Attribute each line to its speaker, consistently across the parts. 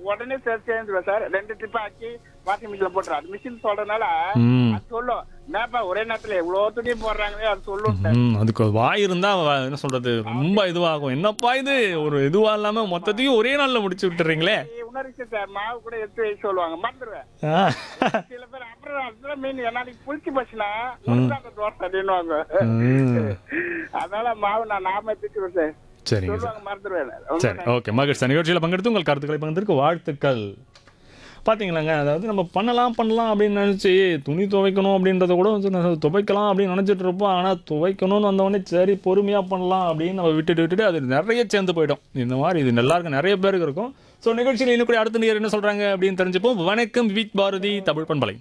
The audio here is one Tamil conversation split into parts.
Speaker 1: உடனே சேர்த்து சேர்ந்துருவேன் சார் ரெண்டு ட்ரிப் ஆக்கி வாஷிங் மிஷின்ல போட்டுரும் அது மிஷின் சொல்றதுனால
Speaker 2: ம்.
Speaker 1: அது சொல்லும் என்னப்பா ஒரே நேரத்துல எவ்வளவு துணி போடுறாங்களே அது சொல்லும் சார்
Speaker 2: ம் அதுக்கு வாய் இருந்தா அவ- என்ன சொல்றது ரொம்ப இதுவாகும் என்னப்பா இது ஒரு இதுவா இல்லாம மொத்தத்தையும் ஒரே நாள்ல முடிச்சு விட்டுறீங்களே
Speaker 1: உணர்ச்சி சார் மாவு கூட எடுத்து வைக்க சொல்லுவாங்க மறந்துடுவேன்
Speaker 2: ஆ.
Speaker 1: சில பேர் அப்புறம் அதுதான் மீன் நாளைக்கு புளிச்சு போச்சுன்னா உனக்கு அந்த தோசை அப்படின்னுவாங்க
Speaker 2: ம்.
Speaker 1: அதனால மாவு நான் நாம எடுத்துக்குவேன் சார்
Speaker 2: சரிங்க சார்
Speaker 1: சொல்லுவாங்க மறந்துடுவேன் ரொம்ப
Speaker 2: சரி ஓகே மகிழ்ச்சி சார் நிகழ்ச்சியில் பங்கெடுத்து உங்கள் கருத்துக்களை பகிர்ந்ததற்கு வாழ்த்துக்கள் பார்த்தீங்களாங்க அதாவது நம்ம பண்ணலாம் பண்ணலாம் அப்படின்னு நினச்சி துணி துவைக்கணும் அப்படின்றத கூட வந்து நான் துவைக்கலாம் அப்படின்னு நினச்சிட்டு இருப்போம் ஆனால் துவைக்கணும்னு வந்தவொடனே சரி பொறுமையாக பண்ணலாம் அப்படின்னு நம்ம விட்டுட்டு விட்டுட்டு அது நிறைய சேர்ந்து போயிடும் இந்த மாதிரி இது எல்லாருக்கும் நிறைய பேருக்கு இருக்கும் ஸோ நிகழ்ச்சியில் இன்னும் கூட அடுத்த நேர் என்ன சொல்கிறாங்க அப்படின்னு தெரிஞ்சுப்போம் வணக்கம் வித் பாரதி தமிழ் பண்பலை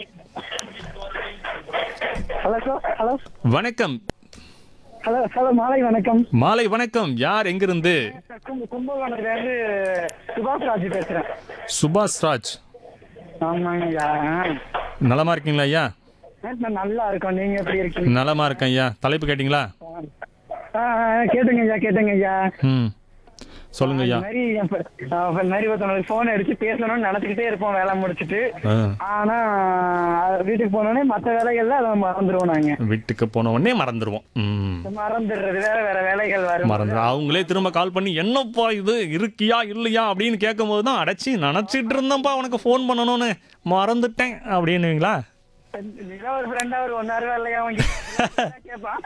Speaker 3: ஹலோ சார் ஹலோ
Speaker 2: வணக்கம்
Speaker 3: ஹலோ ஹலோ மாலை வணக்கம்
Speaker 2: மாலை வணக்கம் யார் எங்கிருந்து
Speaker 3: கும்- கும்பகோணத்துல இருந்து சுபாஷ் ராஜ் பேசுறேன்
Speaker 2: சுபாஷ் ராஜ்
Speaker 3: ஆமாங்க ஐயா
Speaker 2: நலமா இருக்கீங்களா ஐயா
Speaker 3: நான் நல்லா இருக்கோம் நீங்க எப்படி இருக்கீங்க
Speaker 2: நலமா இருக்கேன் ஐயா தலைப்பு கேட்டிங்களா
Speaker 3: ஆ, ஆ, கேட்டுங்க ஐயா கேட்டுங்க ஐயா
Speaker 2: ம் சொல்லுங்க ஐயா
Speaker 3: இந்த மாதிரி என் ப- ஆ, இந்த மாதிரி ஒருத்தவங்களுக்கு போன் அடிச்சு பேசணும்னு நினைச்சுக்கிட்டே இருப்போம் வேலை முடிச்சிட்டு
Speaker 2: ஆ.
Speaker 3: ஆனா அது வீட்டுக்கு போனோடனே மத்த வேலைகள்ல அதை மறந்துடுவோம் நாங்க
Speaker 2: வீட்டுக்கு போன உடனே மறந்துடுவோம் ம்
Speaker 3: மறந்துடுறது வேற வேற வேலைகள் வரும்
Speaker 2: மறந்து அவங்களே திரும்ப கால் பண்ணி என்னப்பா இது இருக்கியா இல்லையா அப்படின்னு கேட்கும்போது தான் அடைச்சி நினச்சிட்டு இருந்தேன்ப்பா உனக்கு ஃபோன் பண்ணணும்னு மறந்துட்டேன் அப்படின்னுவீங்களா
Speaker 3: நீங்க ஒரு ஃப்ரெண்டா ஒரு ஒன்னாரு வேலையா அவங்க கேட்பான்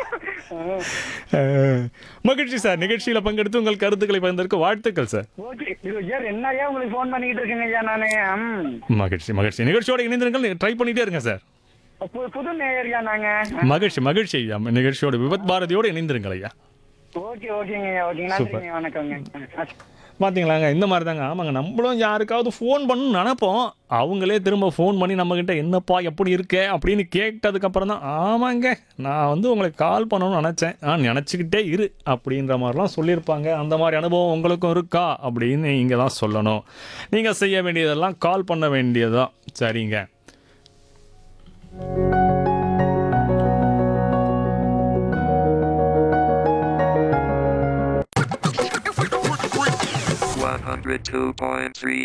Speaker 2: அஹ், மகிழ்ச்சி சார் நிகழ்ச்சியில் பங்கெடுத்து உங்கள் கருத்துக்களை பகிர்ந்ததற்கு வாழ்த்துக்கள் சார்
Speaker 3: ஓகே இது ஐயா என்னையா உங்களுக்கு ஃபோன் பண்ணிக்கிட்டு இருக்கேங்க ஐயா நானு ம்.
Speaker 2: மகிழ்ச்சி மகிழ்ச்சி நிகழ்ச்சியோட இணைந்திருங்கள் ட்ரை பண்ணிட்டே இருங்க சார்
Speaker 3: பு- புது நேயர்யா நாங்க
Speaker 2: மகிழ்ச்சி மகிழ்ச்சி ஐயா நிகழ்ச்சியோட விபத் பாரதியோடு இணைந்திருங்கள் ஐயா
Speaker 3: ஓகே ஓகேங்க ஐயா ஓகேங்க நன்றிங்க வணக்கங்க
Speaker 2: பார்த்தீங்களாங்க இந்த மாதிரி தாங்க ஆமாங்க நம்மளும் யாருக்காவது ஃபோன் பண்ணணும்னு நினைப்போம் அவங்களே திரும்ப ஃபோன் பண்ணி நம்மக்கிட்ட என்னப்பா எப்படி இருக்க அப்படின்னு கேட்டதுக்கப்புறம் தான் ஆமாங்க நான் வந்து உங்களுக்கு கால் பண்ணணும்னு நினச்சேன் ஆ நினச்சிக்கிட்டே இரு அப்படின்ற மாதிரிலாம் சொல்லியிருப்பாங்க அந்த மாதிரி அனுபவம் உங்களுக்கும் இருக்கா அப்படின்னு நீங்கள் தான் சொல்லணும் நீங்கள் செய்ய வேண்டியதெல்லாம் கால் பண்ண வேண்டியதுதான் சரிங்க
Speaker 4: One hundred two point three